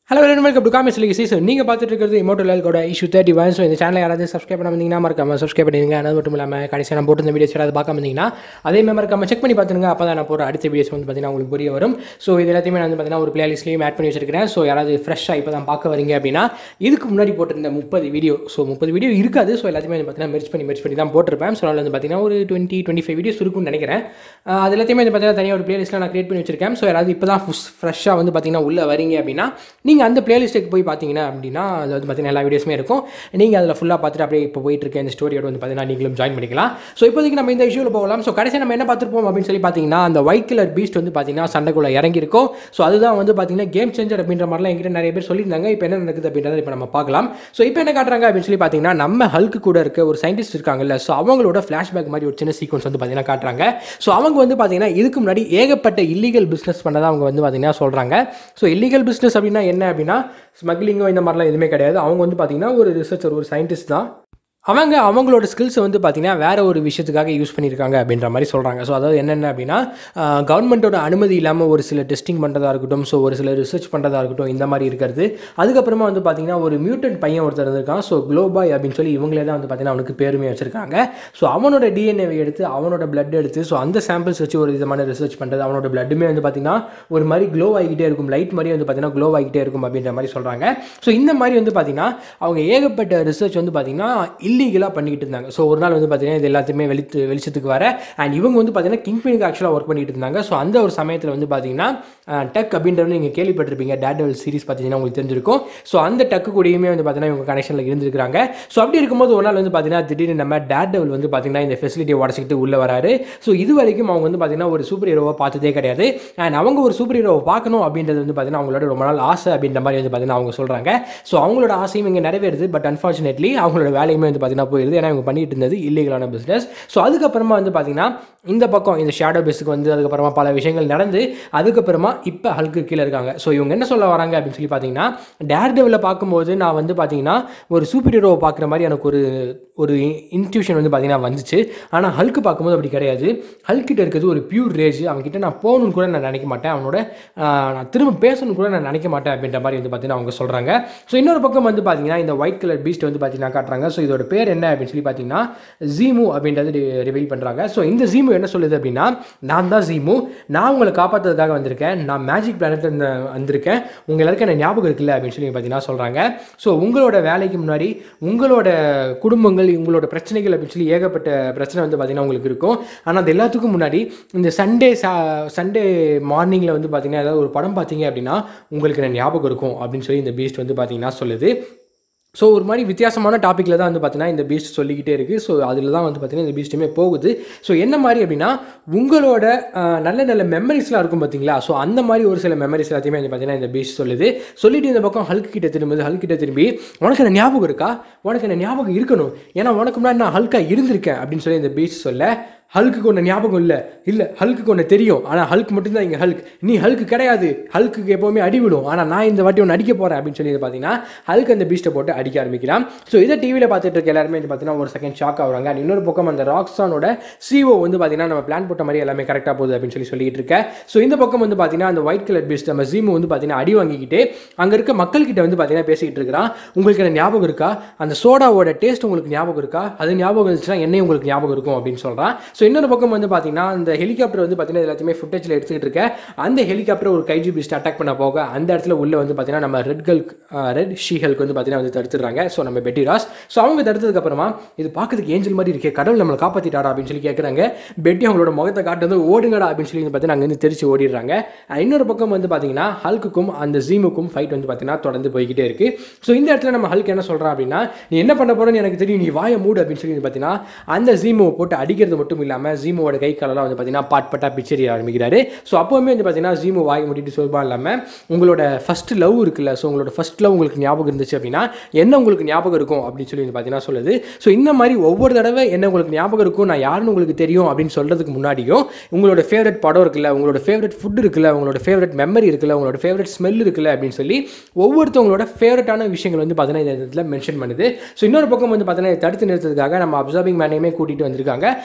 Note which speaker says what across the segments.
Speaker 1: hello welcome to காமெஸ் லீசி so நீங்கள் பார்த்துட்டு இருக்கிறது இமோட்டோ லேல்கோட இஷ்யூ தேர்ட்டி ஒன் ஸோ இந்த சேனல் யாராவது சப்ஸ்கிரைப் பண்ண வந்தீங்கன்னா மறக்காம சப்ஸ்கிரைப் பண்ணிடுங்க அது மட்டும் இல்லாமல் கடைசியாக நான் போட்டு இந்த வீடியோஸ் யாராவது பார்க்க வந்தீங்கன்னா அதே மாதிரி மறக்காம செக் பண்ணி பார்த்துருங்க அப்போ தான் நான் போகிற அடுத்த வீடியோஸ் வந்து பார்த்தீங்கன்னா உங்களுக்கு புரிய வரும் ஸோ இது எல்லாத்தையுமே நான் வந்து பார்த்தீங்கன்னா ஒரு பிளேலிஸ்ட்லேயும் ஆட் பண்ணி வச்சிருக்கிறேன் ஸோ யாராவது ஃப்ரெஷ்ஷாக இப்போ தான் பார்க்க வரீங்க அப்படின்னா இதுக்கு முன்னாடி போட்டிருந்த முப்பது வீடியோ ஸோ முப்பது வீடியோ இருக்காது ஸோ எல்லாத்தையுமே வந்து பார்த்தீங்கன்னா மெர்ச் பண்ணி மெர்ச் பண்ணி தான் போட்டிருப்பேன் ஸோ அதில் வந்து பார்த்தீங்கன்னா ஒரு டுவெண்ட்டி டுவெண்ட்டி ஃபைவ் வீடியோஸ் இருக்கும்னு நினைக்கிறேன் அஹ் அது எல்லாத்தையுமே வந்து பார்த்தீங்கன்னா தனியாக ஒரு பிளேலிஸ்ட்டில் நான் கிரியேட் பண்ணி வச்சிருக்கேன் ஸோ யாராவது இப்போ தான் ஃப்ரெஷ்ஷாக வந்து பார்த்தீங்கன்னா உள்ளே வரீங்க அப்படின்னா நீங்கள் அந்த பிளேலிஸ்ட்டுக்கு போய் பார்த்தீங்கன்னா அப்படின்னா அதில் வந்து பார்த்தீங்கன்னா எல்லா வீடியோஸுமே இருக்கும் நீங்கள் அதில் ஃபுல்லாக பார்த்துட்டு அப்படியே இப்போ போயிட்டு இருக்க இந்த ஸ்டோரியோட வந்து பார்த்தீங்கன்னா நீங்களும் ஜாயின் பண்ணிக்கலாம் ஸோ இப்போதைக்கு நம்ம இந்த இஷ்யூவில் போகலாம் ஸோ கடைசி நம்ம என்ன பார்த்துருப்போம் அப்படின்னு சொல்லி பார்த்தீங்கன்னா அந்த ஒயிட் கலர் பீஸ்ட் வந்து பார்த்தீங்கன்னா சண்டைக்குள்ளே இறங்கியிருக்கும் ஸோ அதுதான் வந்து பார்த்தீங்கன்னா கேம் சேஞ்சர் அப்படின்ற மாதிரிலாம் என்கிட்ட நிறைய பேர் சொல்லியிருந்தாங்க இப்போ என்ன நடக்குது அப்படின்றத இப்போ நம்ம பார்க்கலாம் ஸோ இப்போ என்ன காட்டுறாங்க அப்படின்னு சொல்லி பார்த்தீங்கன்னா நம்ம ஹல்க்கு கூட இருக்க ஒரு சயின்டிஸ்ட் இருக்காங்கல்ல ஸோ அவங்களோட ஃப்ளாஷ்பேக் மாதிரி ஒரு சின்ன சீக்வன்ஸ் வந்து பார்த்தீங்கன்னா காட்டுறாங்க ஸோ அவங்க வந்து பார்த்தீங்கன்னா இதுக்கு முன்னாடி ஏகப்பட்ட இல்லீகல் பிஸ்னஸ் பண்ணதான் அவங்க வந்து பார்த்தீங்கன்னா சொல்கிறாங்க ஸோ இல்லீகல் பிஸ்னஸ் அப்படின்னா என்ன அப்படின்னா ஸ்மக்லிங்கோ இந்த மாதிரிலாம் எதுவுமே கிடையாது அவங்க வந்து பார்த்தீங்கன்னா ஒரு ரிசர்ச்சர் ஒரு சயின்டிஸ்ட் தான் அவங்க அவங்களோட ஸ்கில்ஸை வந்து பார்த்தீங்கன்னா வேற ஒரு விஷயத்துக்காக யூஸ் பண்ணியிருக்காங்க அப்படின்ற மாதிரி சொல்கிறாங்க ஸோ அதாவது என்னென்ன அப்படின்னா கவர்மெண்ட்டோட அனுமதி இல்லாமல் ஒரு சில டெஸ்டிங் பண்ணுறதா இருக்கட்டும் ஸோ ஒரு சில ரிசர்ச் பண்ணுறதா இருக்கட்டும் இந்த மாதிரி இருக்கிறது அதுக்கப்புறமா வந்து பார்த்தீங்கன்னா ஒரு மியூட்டன்ட் பையன் ஒருத்தர் இருந்திருக்கான் ஸோ குளோபாய் அப்படின்னு சொல்லி இவங்களே தான் வந்து பார்த்தீங்கன்னா அவனுக்கு பேருமே வச்சிருக்காங்க ஸோ அவனோட டிஎன்ஏவை எடுத்து அவனோட பிளட் எடுத்து ஸோ அந்த சாம்பிள்ஸ் வச்சு ஒரு விதமான ரிசர்ச் பண்ணுறது அவனோட பிளட்டுமே வந்து பார்த்தீங்கன்னா ஒரு மாதிரி க்ளோ ஆகிக்கிட்டே இருக்கும் லைட் மாதிரி வந்து பார்த்தீங்கன்னா க்ளோ ஆகிக்கிட்டே இருக்கும் அப்படின்ற மாதிரி சொல்கிறாங்க ஸோ இந்த மாதிரி வந்து பார்த்தீங்கன்னா அவங்க ஏகப்பட்ட ரிசர்ச் வந்து பார்த்தீங்கன்னா இல்லீகலாக பண்ணிக்கிட்டு இருந்தாங்க ஸோ ஒரு நாள் வந்து பார்த்தீங்கன்னா இது எல்லாத்தையுமே வெளித்து வெளிச்சத்துக்கு வர அண்ட் இவங்க வந்து பார்த்தீங்கன்னா கிங்பினுக்கு ஆக்சுவலாக ஒர்க் பண்ணிட்டு இருந்தாங்க ஸோ அந்த ஒரு சமயத்தில் வந்து பார்த்தீங்கன்னா டக் அப்படின்றது நீங்கள் கேள்விப்பட்டிருப்பீங்க டேடவல் சீரிஸ் பார்த்தீங்கன்னா உங்களுக்கு தெரிஞ்சிருக்கும் ஸோ அந்த டக்கு கூடயுமே வந்து பார்த்தீங்கன்னா இவங்க கனெக்ஷனில் இருந்திருக்காங்க ஸோ அப்படி இருக்கும்போது ஒரு நாள் வந்து பார்த்தீங்கன்னா திடீர்னு நம்ம டேடவல் வந்து பார்த்தீங்கன்னா இந்த ஃபெசிலிட்டியை உடச்சிக்கிட்டு உள்ளே வராரு ஸோ இது வரைக்கும் அவங்க வந்து பார்த்தீங்கன்னா ஒரு சூப்பர் ஹீரோவை பார்த்ததே கிடையாது அண்ட் அவங்க ஒரு சூப்பர் ஹீரோவை பார்க்கணும் அப்படின்றது வந்து பார்த்தீங்கன்னா அவங்களோட ரொம்ப நாள் ஆசை அப்படின்ற மாதிரி வந்து பார்த்தீங்கன்னா அவங்க சொல்கிறாங்க ஸோ அவங்களோட ஆசையும் இங்கே நிறைவேறுது பட் அன்ஃபார்ச்சுனேட்லி அவங்களோட வேலையுமே வந்து பார்த்தீங்கன்னா போயிருது ஏன்னா இவங்க பண்ணிட்டு இருந்தது இல்லீகலான பிஸ்னஸ் ஸோ அதுக்கப்புறமா வந்து பார்த்தீங்கன்னா இந்த பக்கம் இந்த ஷேடோ பேஸுக்கு வந்து அதுக்கப்புறமா பல விஷயங்கள் நடந்து அதுக்கப்புறமா இப்போ ஹல்க்கு கீழே இருக்காங்க ஸோ இவங்க என்ன சொல்ல வராங்க அப்படின்னு சொல்லி பார்த்தீங்கன்னா டேர் டெவலில் பார்க்கும்போது நான் வந்து பார்த்தீங்கன்னா ஒரு சூப்பர் ஹீரோவை பார்க்குற மாதிரி எனக்கு ஒரு ஒரு இன்ட்யூஷன் வந்து பார்த்தீங்கன்னா வந்துச்சு ஆனால் ஹல்க்கு பார்க்கும்போது அப்படி கிடையாது ஹல்கிட்ட இருக்கிறது ஒரு பியூர் ரேஜ் அவன்கிட்ட நான் போகணும்னு கூட நான் நினைக்க மாட்டேன் அவனோட ஆஹ், நான் திரும்ப பேசணும்னு கூட நான் நினைக்க மாட்டேன் அப்படின்ற மாதிரி வந்து பார்த்தீங்கன்னா அவங்க சொல்கிறாங்க ஸோ இன்னொரு பக்கம் வந்து பார்த்தீங்கன்னா இந்த ஒயிட் கலர் பீஸ்ட் வந்து பார்த்தீங்கன்னா காட்டுறாங்க ஸோ இதோட பேர் என்ன அப்படின்னு சொல்லி பார்த்தீங்கன்னா ஜீமு அப்படின்றது ரிவீல் பண்ணுறாங்க ஸோ இந்த ஜீமு என்ன சொல்லுது அப்படின்னா நான் தான் ஜீமு நான் உங்களை காப்பாற்றுறதுக்காக வந்திருக்கேன் நான் மேஜிக் பிளானட்ல இருந்து வந்திருக்கேன் உங்க எல்லாருக்கும் என்ன ஞாபகம் இருக்குல்ல அப்படின்னு சொல்லி பார்த்தீங்கன்னா சொல்கிறாங்க ஸோ உங்களோட வேலைக்கு முன்னாடி உங்களோட குடும்பங்கள் உங்களோட பிரச்சனைகள் அப்படின்னு சொல்லி ஏகப்பட்ட பிரச்சனை வந்து பார்த்தீங்கன்னா உங்களுக்கு இருக்கும் ஆனால் அது எல்லாத்துக்கும் முன்னாடி இந்த சண்டே சண்டே மார்னிங்கில் வந்து பார்த்தீங்கன்னா ஏதாவது ஒரு படம் பார்த்தீங்க அப்படின்னா உங்களுக்கு என்ன ஞாபகம் இருக்கும் அப்படின்னு சொல்லி இந்த பீஸ்ட் வந்து பார்த்தீங்கன்னா சொல்லுது ஸோ ஒரு மாதிரி வித்தியாசமான டாப்பிக்கில் தான் வந்து பார்த்தீங்கன்னா இந்த பீஸ்ட் சொல்லிக்கிட்டே இருக்குது ஸோ அதில் தான் வந்து பார்த்தீங்கன்னா இந்த பீஸ்ட்டுமே போகுது ஸோ என்ன மாதிரி அப்படின்னா உங்களோட அஹ், நல்ல நல்ல மெமரிஸ்லாம் இருக்கும் பார்த்தீங்களா ஸோ அந்த மாதிரி ஒரு சில மெமரிஸ் எல்லாத்தையுமே வந்து பார்த்தீங்கன்னா இந்த பீஸ்ட் சொல்லுது சொல்லிட்டு இந்த பக்கம் ஹல்க் கிட்ட திரும்புது ஹல்க் கிட்ட திரும்பி உனக்கு என்ன ஞாபகம் இருக்கா உனக்கு என்ன ஞாபகம் இருக்கணும் ஏன்னா உனக்கு முன்னாடி நான் ஹல்கா இருந்திருக்கேன் அப்படின்னு சொல்லி இந்த பீஸ்ட் சொல்ல ஹல்க்கு ஒன்று ஞாபகம் இல்லை இல்லை ஹல்க்கு ஒன்று தெரியும் ஆனால் ஹல்க் மட்டும்தான் இங்கே ஹல்க் நீ ஹல்க் கிடையாது ஹல்க்கு எப்போவுமே அடி விடும் ஆனால் நான் இந்த வாட்டி ஒன்று அடிக்க போகிறேன் அப்படின்னு சொல்லி பார்த்தீங்கன்னா ஹல்க் அந்த பீஸ்ட்டை போட்டு அடிக்க ஆரம்பிக்கலாம் ஸோ இதை டிவியில் பார்த்துட்டு இருக்க எல்லாருமே வந்து பார்த்தீங்கன்னா ஒரு செகண்ட் ஷாக் ஆகுறாங்க And இன்னொரு பக்கம் அந்த ராக்ஸானோட சிஓ வந்து பார்த்தீங்கன்னா நம்ம பிளான் போட்ட மாதிரி எல்லாமே கரெக்டாக போகுது அப்படின்னு சொல்லி சொல்லிட்டு இருக்கேன் ஸோ இந்த பக்கம் வந்து பார்த்தீங்கன்னா அந்த ஒயிட் கலர் பீஸ்ட் நம்ம ஜீமு வந்து பார்த்தீங்கன்னா அடி வாங்கிக்கிட்டு அங்கே இருக்க மக்கள்கிட்ட வந்து பார்த்தீங்கன்னா பேசிக்கிட்டு இருக்கிறான் உங்களுக்கு என்ன ஞாபகம் இருக்கா அந்த சோடாவோட டேஸ்ட் உங்களுக்கு ஞாபகம் இருக்கா அது ஞாபகம் இருந்துச்சுன்னா என்னையும் உங்களுக்கு ஞாபகம் இருக்கும் அப்படின்னு சொல்கிறான் ஸோ இன்னொரு பக்கம் வந்து பார்த்தீங்கன்னா அந்த ஹெலிகாப்டர் வந்து பார்த்தீங்கன்னா எல்லாத்தையுமே ஃபுட்டேஜில் எடுத்துக்கிட்டு இருக்க அந்த ஹெலிகாப்டர் ஒரு கைஜி பீஸ்ட் அட்டாக் பண்ண போக அந்த இடத்துல உள்ள வந்து பார்த்தீங்கன்னா நம்ம ரெட் கல் ரெட் ஷீஹல்க்கு வந்து பார்த்தீங்கன்னா வந்து தடுத்துடுறாங்க ஸோ நம்ம பெட்டி ராஸ் ஸோ அவங்க தடுத்ததுக்கு அப்புறமா இது பார்க்கறதுக்கு ஏஞ்சல் மாதிரி இருக்கே கடவுள் நம்மளை காப்பாற்றிட்டாடா அப்படின்னு சொல்லி கேட்குறாங்க பெட்டி அவங்களோட முகத்தை காட்டு வந்து ஓடுங்கடா அப்படின்னு சொல்லி வந்து பார்த்தீங்கன்னா அங்கேருந்து தெரிச்சு ஓடிடுறாங்க And இன்னொரு பக்கம் வந்து பார்த்தீங்கன்னா ஹல்க்குக்கும் அந்த ஜீமுக்கும் ஃபைட் வந்து பார்த்தீங்கன்னா தொடர்ந்து போய்கிட்டே இருக்கு ஸோ இந்த இடத்துல நம்ம ஹல்க் என்ன சொல்கிறான் அப்படின்னா நீ என்ன பண்ண போறேன்னு எனக்கு தெரியும் நீ வாயை மூடு அப்படின்னு சொல்லி வந்து பார்த்தீங்கன்னா அந்த ஜீமுவை போட்டு அடிக்கிறது மட்டும் இல்லாமல் ஜீமுவோட கை காலெல்லாம் வந்து பார்த்தீங்கன்னா பாட் பட்டா பிச்சரி ஆரம்பிக்கிறாரு ஸோ அப்போவுமே வந்து பார்த்தீங்கன்னா ஜீமு வாய் மூடிட்டு சொல்பா இல்லாமல் உங்களோட ஃபர்ஸ்ட் லவ் இருக்குல்ல ஸோ உங்களோட ஃபர்ஸ்ட் லவ் உங்களுக்கு ஞாபகம் இருந்துச்சு அப்படின்னா என்ன உங்களுக்கு ஞாபகம் இருக்கும் அப்படின்னு சொல்லி வந்து பார்த்தீங்கன்னா சொல்லுது ஸோ இந்த மாதிரி ஒவ்வொரு தடவை என்ன உங்களுக்கு ஞாபகம் இருக்கும் நான் யாருன்னு உங்களுக்கு தெரியும் அப்படின்னு சொல்கிறதுக்கு முன்னாடியும் உங்களோட ஃபேவரட் படம் இருக்குல்ல உங்களோட ஃபேவரட் ஃபுட் இருக்குல்ல உங்களோட ஃபேவரட் மெமரி இருக்குல்ல உங்களோட ஃபேவரட் ஸ்மெல் இருக்குல்ல அப்படின்னு சொல்லி ஒவ்வொருத்தவங்களோட ஃபேவரட்டான விஷயங்கள் வந்து பார்த்தீங்கன்னா இந்த இடத்துல மென்ஷன் பண்ணுது ஸோ இன்னொரு பக்கம் வந்து பார்த்தீங்கன்னா இதை தடுத்து நிறுத்ததுக்காக நம்ம அப்சர்விங் மேனையுமே கூட்டிகிட்டு வந்திருக்காங்க ஸோ நம்ம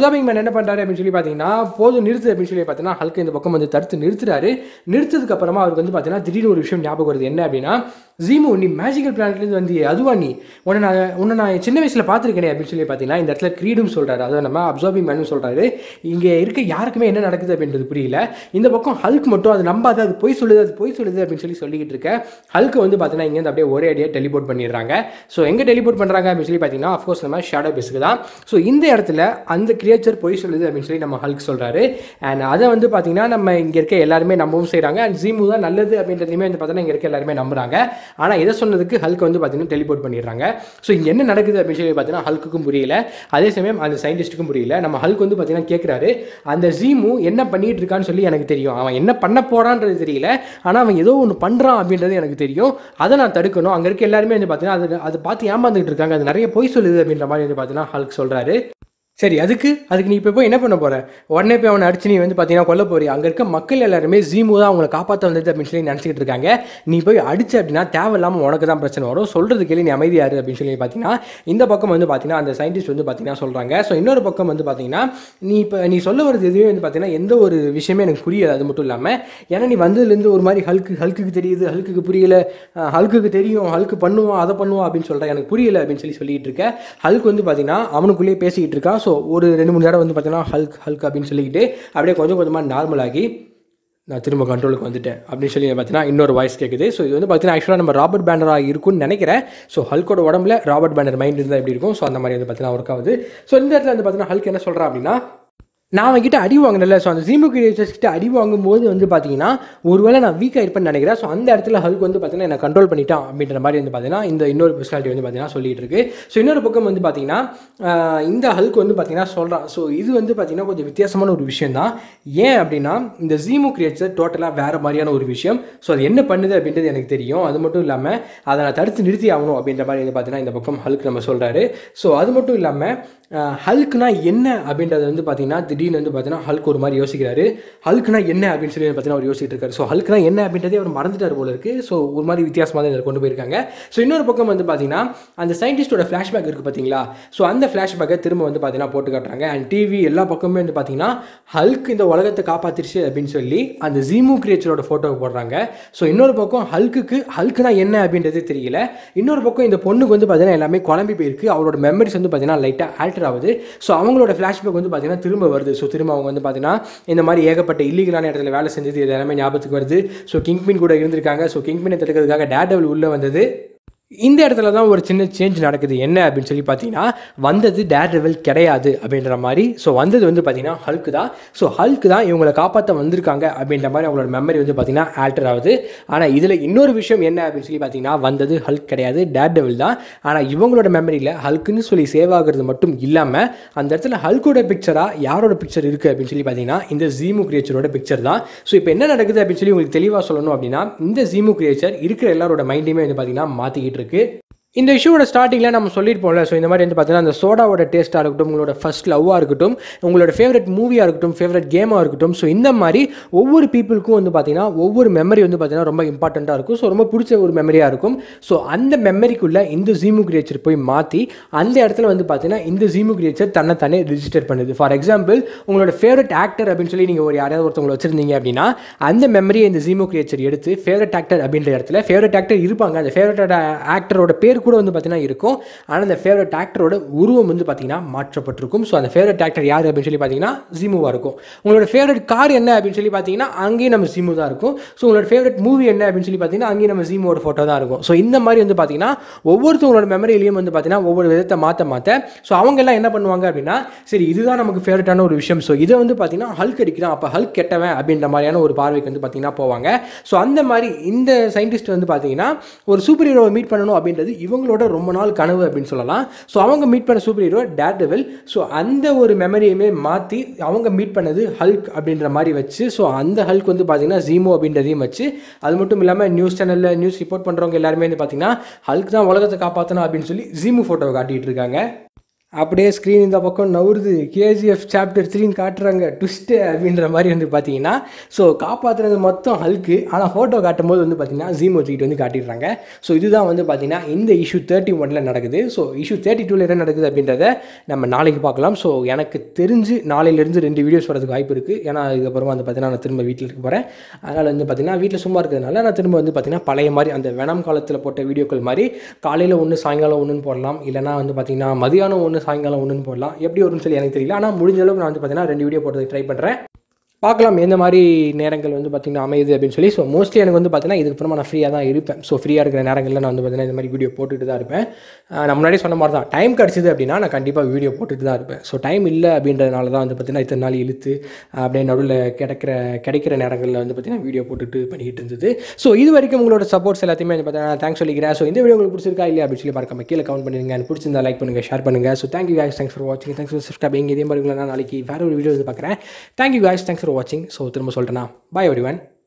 Speaker 1: அப்சார்பிங் மேன் என்ன பண்ணுறாரு அப்படின்னு சொல்லி பார்த்தீங்கன்னா போதும் நிறுத்து அப்படின்னு சொல்லி பார்த்தீங்கன்னா ஹல்க் இந்த பக்கம் வந்து தடுத்து நிறுத்துறாரு நிறுத்ததுக்கு அப்புறமா அவருக்கு வந்து பார்த்தீங்கன்னா திடீர்னு ஒரு விஷயம் ஞாபகம் வருது என்ன அப்படின்னா ஜீமு நீ மேஜிக்கல் பிளானட்லேருந்து வந்து அதுவா நீ உன்னை நான் உன்னை நான் சின்ன வயசில் பார்த்துருக்கேனே அப்படின்னு சொல்லி பார்த்தீங்கன்னா இந்த இடத்துல க்ரீடும் சொல்கிறாரு அதை நம்ம அப்சார்பிங் மேனும் சொல்கிறாரு இங்கே இருக்க யாருக்குமே என்ன நடக்குது அப்படின்றது புரியல இந்த பக்கம் ஹல்க் மட்டும் அது நம்பாது அது பொய் சொல்லுது அது பொய் சொல்லுது அப்படின்னு சொல்லி சொல்லிக்கிட்டு இருக்க ஹல்க் வந்து பார்த்தீங்கன்னா இங்கேருந்து அப்படியே ஒரே அடியாக டெலிபோர்ட் பண்ணிடுறாங்க ஸோ எங்கே டெலிபோர்ட் பண்ணுறாங்க அப்படின்னு சொல்லி பார்த்தீங்கன்னா அஃப்கோர்ஸ் நம்ம ஷேடோ பேஸுக்கு தான் ஸோ இந்த இடத்துல அந்த கிரியேச்சர் பொய் சொல்லுது அப்படின்னு சொல்லி நம்ம ஹல்க் சொல்கிறாரு அண்ட் அதை வந்து பார்த்தீங்கன்னா நம்ம இங்கே இருக்க எல்லாருமே நம்பவும் செய்கிறாங்க அண்ட் ஜீமு தான் நல்லது அப்படின்றதையுமே வந்து பார்த்தீங்கன்னா இங்கே இருக்க எல்லாருமே நம்புறாங்க ஆனால் இதை சொன்னதுக்கு ஹல்க் வந்து பார்த்தீங்கன்னா டெலிபோர்ட் பண்ணிடுறாங்க ஸோ இங்கே என்ன நடக்குது அப்படின்னு சொல்லி பார்த்தீங்கன்னா ஹல்க்குக்கும் புரியல அதே சமயம் அந்த சயின்டிஸ்ட்டுக்கும் புரியல நம்ம ஹல்க் வந்து பார்த்தீங்கன்னா கேட்குறாரு அந்த ஜீமு என்ன பண்ணிட்டு இருக்கான்னு சொல்லி எனக்கு தெரியும் அவன் என்ன பண்ண போறான்றது தெரியல ஆனால் அவன் ஏதோ ஒன்று பண்ணுறான் அப்படின்றது எனக்கு தெரியும் அதை நான் தடுக்கணும் அங்கே இருக்க எல்லாருமே வந்து பார்த்தீங்கன்னா அது அதை பார்த்து ஏமாந்துட்டு இருக்காங்க அது நிறைய பொய் சொல்லுது அப்படின்ற மாதிரி வந்து பார்த்தீங்கன்னா ஹல்க் சொல்கிறாரு சரி அதுக்கு அதுக்கு நீ இப்போ போய் என்ன பண்ண போற உடனே போய் அவனை அடிச்சு நீ வந்து பார்த்தீங்கன்னா கொல்ல போறியா அங்கே இருக்க மக்கள் எல்லாருமே ஜீமு தான் அவங்களை காப்பாற்ற வந்தது அப்படின்னு சொல்லி நினச்சிக்கிட்டு இருக்காங்க நீ போய் அடிச்சு அப்படின்னா தேவையில்லாமல் உனக்கு தான் பிரச்சனை வரும் சொல்றது கேள்வி நீ அமைதியாரு அப்படின்னு சொல்லி பார்த்தீங்கன்னா இந்த பக்கம் வந்து பார்த்தீங்கன்னா அந்த சயின்டிஸ்ட் வந்து பார்த்தீங்கன்னா சொல்கிறாங்க ஸோ இன்னொரு பக்கம் வந்து பார்த்தீங்கன்னா நீ இப்போ நீ சொல்ல வரது எதுவுமே வந்து பார்த்தீங்கன்னா எந்த ஒரு விஷயமே எனக்கு புரியாது அது மட்டும் இல்லாமல் ஏன்னா நீ வந்ததுலேருந்து ஒரு மாதிரி ஹல்க்கு ஹல்க்குக்கு தெரியுது ஹல்க்குக்கு புரியல அஹ் ஹல்க்குக்கு தெரியும் ஹல்க்கு பண்ணுவான் அதை பண்ணுவான் அப்படின்னு சொல்கிறேன் எனக்கு புரியல அப்படின்னு சொல்லி சொல்லிட்டு இருக்க ஹல்க் வந்து பார்த்தீங்கன்னா அவனுக்குள்ளேயே பேசிக்கிட்டு இருக்கான் ஸோ ஒரு ரெண்டு மூணு தடவை வந்து பார்த்தீங்கன்னா ஹல்க் ஹல்க் அப்படின்னு சொல்லிக்கிட்டு அப்படியே கொஞ்சம் கொஞ்சமாக நார்மல் ஆகி நான் திரும்ப கண்ட்ரோலுக்கு வந்துட்டேன் அப்படின்னு சொல்லி பார்த்தீங்கன்னா இன்னொரு வாய்ஸ் கேட்குது ஸோ இது வந்து பார்த்தீங்கன்னா ஆக்சுவலாக நம்ம ராபர்ட் பேனராக இருக்கும்னு நினைக்கிறேன் ஸோ ஹல்கோட உடம்புல ராபர்ட் பேனர் மைண்ட் இருந்தால் எப்படி இருக்கும் ஸோ அந்த மாதிரி வந்து பார்த்தீங்கன்னா ஒர்க் ஆகுது ஸோ இந்த இடத்துல வந்து பார்த்தீங்கன்னா ஹல்க் என்ன சொல்கிறான் அப்படின்னா நான் அவன்கிட்ட அடி வாங்கினல ஸோ அந்த ஜீமு கிரியேட்டர்ஸ் கிட்ட அடி வாங்கும்போது வந்து பார்த்தீங்கன்னா ஒருவேளை நான் வீக்காக இருப்பேன்னு நினைக்கிறேன் ஸோ அந்த இடத்துல ஹல்க் வந்து பார்த்தீங்கன்னா என்ன கண்ட்ரோல் பண்ணிட்டான் அப்படின்ற மாதிரி வந்து பார்த்தீங்கன்னா இந்த இன்னொரு பர்சனாலிட்டி வந்து பார்த்தீங்கன்னா சொல்லிட்டு இருக்கு ஸோ இன்னொரு பக்கம் வந்து பார்த்தீங்கன்னா ஆஹ் இந்த ஹல்க் வந்து பார்த்தீங்கன்னா சொல்கிறான் ஸோ இது வந்து பார்த்தீங்கன்னா கொஞ்சம் வித்தியாசமான ஒரு விஷயம் தான் ஏன் அப்படின்னா இந்த ஜீமு கிரியேட்டர் டோட்டலாக வேறு மாதிரியான ஒரு விஷயம் ஸோ அது என்ன பண்ணுது அப்படின்றது எனக்கு தெரியும் அது மட்டும் இல்லாமல் அதை நான் தடுத்து நிறுத்தி ஆகணும் அப்படின்ற மாதிரி வந்து பார்த்தீங்கன்னா இந்த பக்கம் ஹல்க் நம்ம சொல்கிறாரு ஸோ அது மட்டும் இல்லாமல் ஹல்க்னா என்ன அப்படின்றது வந்து பார்த்தீங்கன்னா திடீர்னு வந்து பார்த்தீங்கன்னா ஹல்க் ஒரு மாதிரி யோசிக்கிறாரு ஹல்க்னா என்ன அப்படின்னு சொல்லி பார்த்தீங்கன்னா அவர் யோசிச்சுட்டு இருக்காரு ஸோ ஹல்க்னா என்ன அப்படின்றதே அவர் மறந்துட்டார் போல இருக்கு ஸோ ஒரு மாதிரி வித்தியாசமாக தான் இதில் கொண்டு போயிருக்காங்க ஸோ இன்னொரு பக்கம் வந்து பார்த்தீங்கன்னா அந்த சயின்டிஸ்டோட ஃப்ளாஷ்பேக் இருக்குது பார்த்தீங்களா ஸோ அந்த ஃப்ளாஷ்பேக்கை திரும்ப வந்து பார்த்தீங்கன்னா போட்டு காட்டுறாங்க அண்ட் டிவி எல்லா பக்கமுமே வந்து பார்த்தீங்கன்னா ஹல்க் இந்த உலகத்தை காப்பாத்திருச்சு அப்படின்னு சொல்லி அந்த ஜீமு கிரியேச்சரோட ஃபோட்டோவை போடுறாங்க ஸோ இன்னொரு பக்கம் ஹல்க்குக்கு ஹல்க்னா என்ன அப்படின்றது தெரியல இன்னொரு பக்கம் இந்த பொண்ணுக்கு வந்து பார்த்தீங்கன்னா எல்லாமே குழம்பி போயிருக்கு அவரோட மெமரிஸ் வந்து பார்த்தீங்கன்னா லைட்டாக ஆல்டர் ஆகுது ஸோ அவங்களோட ஃப்ளாஷ்பேக் வந்து பார்த்தீங்கன்னா திரும்ப வருது ஸோ திரும்ப அவங்க வந்து பார்த்தீங்கன்னா இந்த மாதிரி ஏகப்பட்ட இல்லீகலான இடத்துல வேலை செஞ்சது இது எல்லாமே ஞாபகத்துக்கு வருது ஸோ கிங்பின் கூட இருந்திருக்காங்க ஸோ கிங்பினை தடுக்கிறதுக்காக டேடபிள் உள்ளே வந்தது இந்த இடத்துல தான் ஒரு சின்ன சேஞ்ச் நடக்குது என்ன அப்படின்னு சொல்லி பார்த்தீங்கன்னா வந்தது டேர் ரெவல் கிடையாது அப்படின்ற மாதிரி ஸோ வந்தது வந்து பார்த்தீங்கன்னா ஹல்க்கு தான் ஸோ ஹல்க்கு தான் இவங்களை காப்பாற்ற வந்திருக்காங்க அப்படின்ற மாதிரி அவங்களோட மெமரி வந்து பார்த்தீங்கன்னா ஆல்டர் ஆகுது ஆனால் இதில் இன்னொரு விஷயம் என்ன அப்படின்னு சொல்லி பார்த்தீங்கன்னா வந்தது ஹல்க் கிடையாது டேர் டெவில் தான் ஆனால் இவங்களோட மெமரியில் ஹல்க்குன்னு சொல்லி சேவ் ஆகுறது மட்டும் இல்லாமல் அந்த இடத்துல ஹல்கோட பிக்சராக யாரோட பிக்சர் இருக்குது அப்படின்னு சொல்லி பார்த்தீங்கன்னா இந்த ஜீமு கிரியேச்சரோட பிக்சர் தான் ஸோ இப்போ என்ன நடக்குது அப்படின்னு சொல்லி உங்களுக்கு தெளிவாக சொல்லணும் அப்படின்னா இந்த ஜீமு கிரியேச்சர் இருக்கிற எல்லாரோட மைண்டையுமே வந்து பார்த்தீங்கன்னா மாற்றிக்கிட்டு இருக்கு இந்த இஷ்யூவோட ஸ்டார்டிங்கில் நம்ம சொல்லியிருப்போம்ல ஸோ இந்த மாதிரி வந்து பார்த்தீங்கன்னா அந்த சோடாவோட டேஸ்ட்டாக இருக்கட்டும் உங்களோட ஃபர்ஸ்ட் லவ்வாக இருக்கட்டும் உங்களோட ஃபேவரட் மூவியாக இருக்கட்டும் ஃபேவரட் கேமாக இருக்கட்டும் ஸோ இந்த மாதிரி ஒவ்வொரு பீப்புளுக்கும் வந்து பார்த்தீங்கன்னா ஒவ்வொரு மெமரி வந்து பார்த்தீங்கன்னா ரொம்ப இம்பார்ட்டண்ட்டாக இருக்கும் ஸோ ரொம்ப பிடிச்ச ஒரு மெமரியாக இருக்கும் ஸோ அந்த மெமரிக்குள்ளே இந்த ஜீமு கிரியேச்சர் போய் மாற்றி அந்த இடத்துல வந்து பார்த்தீங்கன்னா இந்த ஜீமு கிரியேச்சர் தன்னை தானே ரிஜிஸ்டர் பண்ணுது ஃபார் எக்ஸாம்பிள் உங்களோட ஃபேவரட் ஆக்டர் அப்படின்னு சொல்லி நீங்கள் ஒரு யாராவது ஒருத்தவங்களை வச்சிருந்தீங்க அப்படின்னா அந்த மெமரியை இந்த ஜீமோ கிரியேச்சர் எடுத்து ஃபேவரட் ஆக்டர் அப்படின்ற இடத்துல ஃபேவரட் ஆக்டர் இருப்பாங்க அந்த ஃபேவரட் ஆக்டரோட பேர் கூட வந்து பார்த்தீங்கன்னா இருக்கும் ஆனால் அந்த ஃபேவரட் ஆக்டரோட உருவம் வந்து பார்த்தீங்கன்னா மாற்றப்பட்டிருக்கும் ஸோ அந்த ஃபேவரட் ஆக்டர் யார் அப்படின்னு சொல்லி பார்த்தீங்கன்னா ஜீமுவாக இருக்கும் உங்களோட ஃபேவரட் கார் என்ன அப்படின்னு சொல்லி பார்த்தீங்கன்னா அங்கேயும் நம்ம ஜீமு தான் இருக்கும் ஸோ உங்களோட ஃபேவரட் மூவி என்ன அப்படின்னு சொல்லி பார்த்தீங்கன்னா அங்கேயும் நம்ம ஜீமோட ஃபோட்டோ தான் இருக்கும் ஸோ இந்த மாதிரி வந்து பார்த்தீங்கன்னா ஒவ்வொருத்தவங்களோட மெமரியிலையும் வந்து பார்த்தீங்கன்னா ஒவ்வொரு விதத்தை மாற்ற மாற்ற ஸோ அவங்க எல்லாம் என்ன பண்ணுவாங்க அப்படின்னா சரி இதுதான் நமக்கு ஃபேவரட்டான ஒரு விஷயம் ஸோ இதை வந்து பார்த்தீங்கன்னா ஹல்க் அடிக்கிறான் அப்போ ஹல்க் கெட்டவன் அப்படின்ற மாதிரியான ஒரு பார்வைக்கு வந்து பார்த்தீங்கன்னா போவாங்க ஸோ அந்த மாதிரி இந்த சயின்டிஸ்ட் வந்து பார்த்தீங்கன்னா ஒரு சூப்பர் ஹீரோவை மீட் பண்ணணும் அப்படின்றது இவங்களோட ரொம்ப நாள் கனவு அப்படின்னு சொல்லலாம் ஸோ அவங்க மீட் பண்ண super hero Daredevil so அந்த ஒரு மெமரியுமே மாற்றி அவங்க மீட் பண்ணது ஹல்க் அப்படின்ற மாதிரி வச்சு ஸோ அந்த ஹல்க் வந்து பார்த்தீங்கன்னா ஜீமோ அப்படின்றதையும் வச்சு அது மட்டும் இல்லாமல் நியூஸ் சேனலில் நியூஸ் ரிப்போர்ட் பண்ணுறவங்க எல்லாருமே வந்து பார்த்தீங்கன்னா ஹல்க் தான் உலகத்தை காப்பாற்றணும் அப்படின்னு சொல்லி ஜீமு ஃபோட்டோவை காட்டிகிட்டு இருக்காங்க அப்படியே ஸ்க்ரீன் இந்த பக்கம் நவுறுது கேஜிஎஃப் சாப்டர் த்ரீன்னு காட்டுறாங்க ட்விஸ்ட்டு அப்படின்ற மாதிரி வந்து பார்த்தீங்கன்னா ஸோ காப்பாற்றுறது மொத்தம் ஹல்க்கு ஆனால் ஃபோட்டோ காட்டும் போது வந்து பார்த்தீங்கன்னா ஜீமோ த்ரீட் வந்து காட்டிடுறாங்க ஸோ இதுதான் வந்து பார்த்தீங்கன்னா இந்த இஷ்யூ தேர்ட்டி ஒனில் நடக்குது ஸோ இஷ்யூ தேர்ட்டி டூவில் என்ன நடக்குது அப்படின்றத நம்ம நாளைக்கு பார்க்கலாம் ஸோ எனக்கு தெரிஞ்சு நாளையிலேருந்து ரெண்டு வீடியோஸ் வரதுக்கு வாய்ப்பு இருக்குது ஏன்னா இதுக்கப்புறமா வந்து பார்த்தீங்கன்னா நான் திரும்ப வீட்டில் இருக்க போகிறேன் அதனால் வந்து பார்த்தீங்கன்னா வீட்டில் சும்மா இருக்கிறதுனால நான் திரும்ப வந்து பார்த்தீங்கன்னா பழைய மாதிரி அந்த வெனம் காலத்தில் போட்ட வீடியோக்கள் மாதிரி காலையில் ஒன்று சாயங்காலம் ஒன்றுன்னு போடலாம் இல்லைனா வந்து பார்த்தீங்கன்னா மதியானம் ஒன்று சாயங்காலம் ஒன்றுன்னு போடலாம் எப்படி வரும்னு சொல்லி எனக்கு தெரியல ஆனால் முடிஞ்ச அளவுக்கு நான் வந்து பார்த்தீங்கன்னா ரெண்டு வீடியோ போடுறதுக்கு ட்ரை பண்ணுறேன் பார்க்கலாம் எந்த மாதிரி நேரங்கள் வந்து பார்த்திங்கன்னா அமையுது அப்படின்னு சொல்லி ஸோ மோஸ்ட்லி எனக்கு வந்து பார்த்தீங்கன்னா இதுக்கு அப்புறமா நான் ஃப்ரீயாக தான் இருப்பேன் ஸோ ஃப்ரீயாக இருக்கிற நேரங்களில் நான் வந்து பார்த்தீங்கன்னா இந்த மாதிரி வீடியோ போட்டுட்டு தான் இருப்பேன் ஆஹ் நான் முன்னாடி சொன்ன மாதிரி தான் டைம் கிடச்சிது அப்படின்னா நான் கண்டிப்பாக வீடியோ போட்டுட்டு தான் இருப்பேன் ஸோ டைம் இல்லை அப்படின்றதுனால தான் வந்து பார்த்தீங்கன்னா இத்தனை நாள் இழுத்து அப்படியே நடுவில் கிடைக்கிற கிடைக்கிற நேரங்களில் வந்து பார்த்தீங்கன்னா வீடியோ போட்டுட்டு பண்ணிக்கிட்டு இருந்தது ஸோ இது வரைக்கும் உங்களோட சப்போர்ட்ஸ் எல்லாத்தையுமே வந்து பார்த்தீங்கன்னா தேங்க்ஸ் சொல்லிக்கிறேன் ஸோ இந்த வீடியோ உங்களுக்கு பிடிச்சிருக்கா இல்லையா அப்படின்னு சொல்லி மறக்காம கீழே கமெண்ட் பண்ணுங்க எனக்கு பிடிச்சிருந்தா லைக் பண்ணுங்கள் ஷேர் பண்ணுங்கள் so thank you guys thanks for வாட்சிங் தேங்க்ஸ் ஃபார் சப்ஸ்கிரைபிங் இதே மாதிரி உங்களை நான் நாளைக்கு வேறு ஒரு வீடியோ வந்து பார்க்குறேன் தேங்க்யூ guys தேங்க்ஸ் ஃபார் வாட்சிங் ஸோ திரும்ப சொல்லிட்டேன்னா பாய் எவ்ரி ஒன்